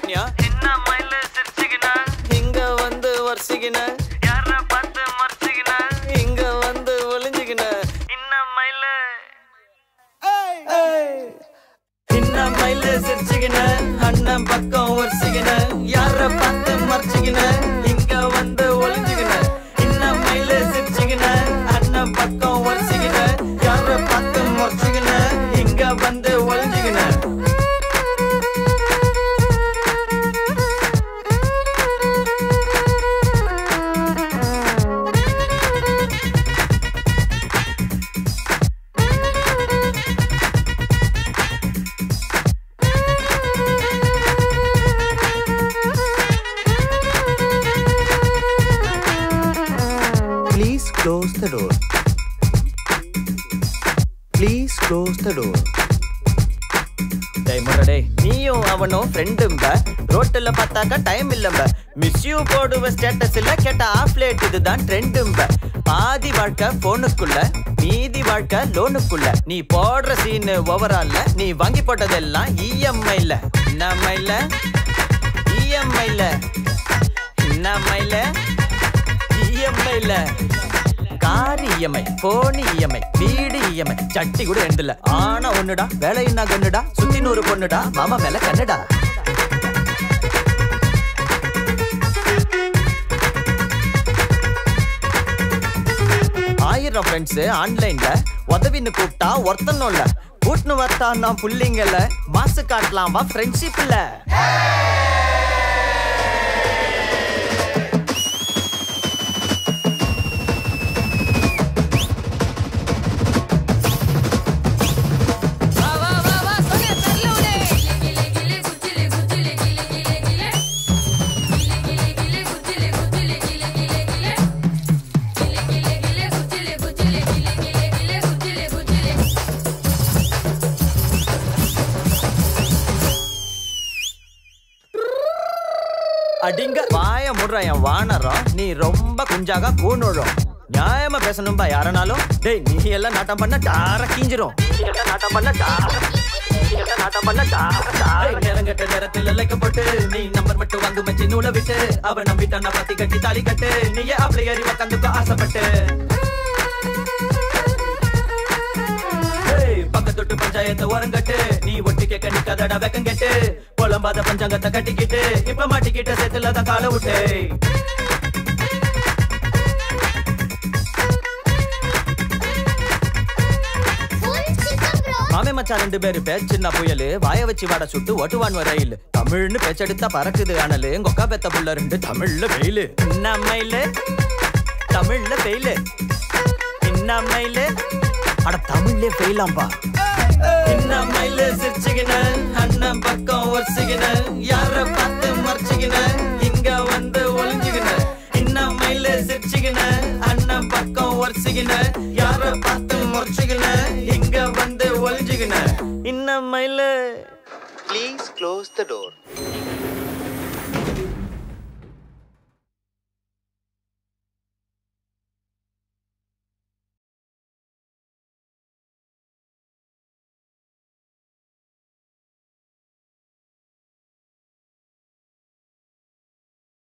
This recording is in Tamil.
பண்ணியா என்ன மயில சிரிச்சுக்கின இங்க வந்து வரிசைக்கின யார பார்த்து மறைச்சுக்கின இங்க வந்து ஒளிஞ்சுக்கின என்ன மயில சின்ன மயில சிரிச்சுக்கின அண்ணன் பக்கம் வரிசைக்கின யார பார்த்து மறைச்சுக்கின இங்க வந்து ஒளிஞ்சுக்கின சின்ன மயில சிரிச்சுக்கின அண்ணன் பக்கம் வரிசைக்கின யார பார்த்து மறைச்சுக்கின இங்க வந்து ஒளிஞ்சுக்கின Please close the door. Please close the door. டேய் முரடே நீயும் அவனும் ஃப்ரெண்டும்ப ரோட்டுல பார்த்தாக்கா டைம் இல்லம்ப மிஸ் யூ போடுவ ஸ்டேட்டஸ் இல்ல கேட்ட ஆஃப் லேட் இதுதான் ட்ரெண்டும்ப பாதி வாழ்க்கை போனுக்குள்ள மீதி வாழ்க்கை லோனுக்குள்ள நீ போடுற சீனு ஓவரால்ல நீ வாங்கி போட்டதெல்லாம் இஎம்ஐல என்னம்மைல இஎம்ஐல என்னம்மைல இஎம்ஐல கார் இஎம்ஐ போன் இஎம்ஐ வீடு இஎம்ஐ சட்டி கூட எழுந்தல ஆனா ஒண்ணுடா வேலையின்னா கண்ணுடா சுத்தி நூறு பொண்ணுடா மாமா மேல கண்ணுடா ஆயிரம் ஃப்ரெண்ட்ஸ் ஆன்லைன்ல உதவின்னு கூப்பிட்டா ஒருத்தனும் இல்ல கூட்டுன்னு வரட்டா நான் புள்ளிங்கல மாசு காட்டலாம் வா ஃப்ரெண்ட்ஷிப் இல்ல வா வா வா வா சொன்னே தரலவுடே கிலே கிலே குச்சிலே குச்சிலே கிலே கிலே கிலே கிலே கிலே குச்சிலே குச்சிலே கிலே கிலே கிலே கிலே கிலே கிலே குச்சிலே குச்சிலே கிலே கிலே கிலே குச்சிலே குச்சிலே அடிங்க வாய முடுற என் வானரம் நீ ரொம்ப குஞ்சாக கூணுழும் நியாயமா பேசணும்பா யாரனாலும் டேய் நீ எல்லாம் நாட்டம் பண்ண டார கீஞ்சிரும் நீ எல்லாம் நாட்டம் பண்ண டார நீ எல்லாம் நாட்டம் பண்ண டார டார நேரங்கட்ட நேரத்தில் லைக்கப்பட்டு நீ நம்பர் மட்டும் வாங்கு மச்சி நூலை விட்டு அவ நம்பிட்டா நான் பத்தி கட்டி தாலி கட்டு நீயே அப்படி ஏறி உக்காந்துக்க ஆசைப்பட்டு ஏய், பக்கத்தொட்டு பஞ்சாயத்தை ஓரங்கட்டு நீ ஒட்டி கேட்க நிக்காதடா வெக்கம் கெட்டு புலம்பாத பஞ்சாங்கத்தை கட்டிக்கிட்டு இப்ப மாட்டிக்கிட்ட சேத்துல தான் கால விட்டு மாமே மச்சான் ரெண்டு பேரு பேர் சின்ன புயலு வாய வச்சு வாட சுட்டு ஓட்டுவான் ரயில் தமிழ்னு பேச்செடுத்தா பறக்குது அனலு கொக்கா பெத்த புள்ள ரெண்டு தமிழ்ல வெயிலு இன்னமையில தமிழ்ல வெயிலு இன்னமையில அட தமிழ்ல ஃபெயிலாம்பா இன்னமையில சிரிச்சுக்கின அண்ணன் பக்கம் வரிச்சுக்கின யார பார்த்து மறைச்சுக்கின இங்க வந்து ஒளிஞ்சுக்கின இன்னமையில சிரிச்சுக்கின அண்ணன் பக்கம் வரிச்சுக்கின யார பார்த்து மறைச்சுக்கின இங்க வந்து ஒளிஞ்சுக்கின இன்னமையில Please close the door.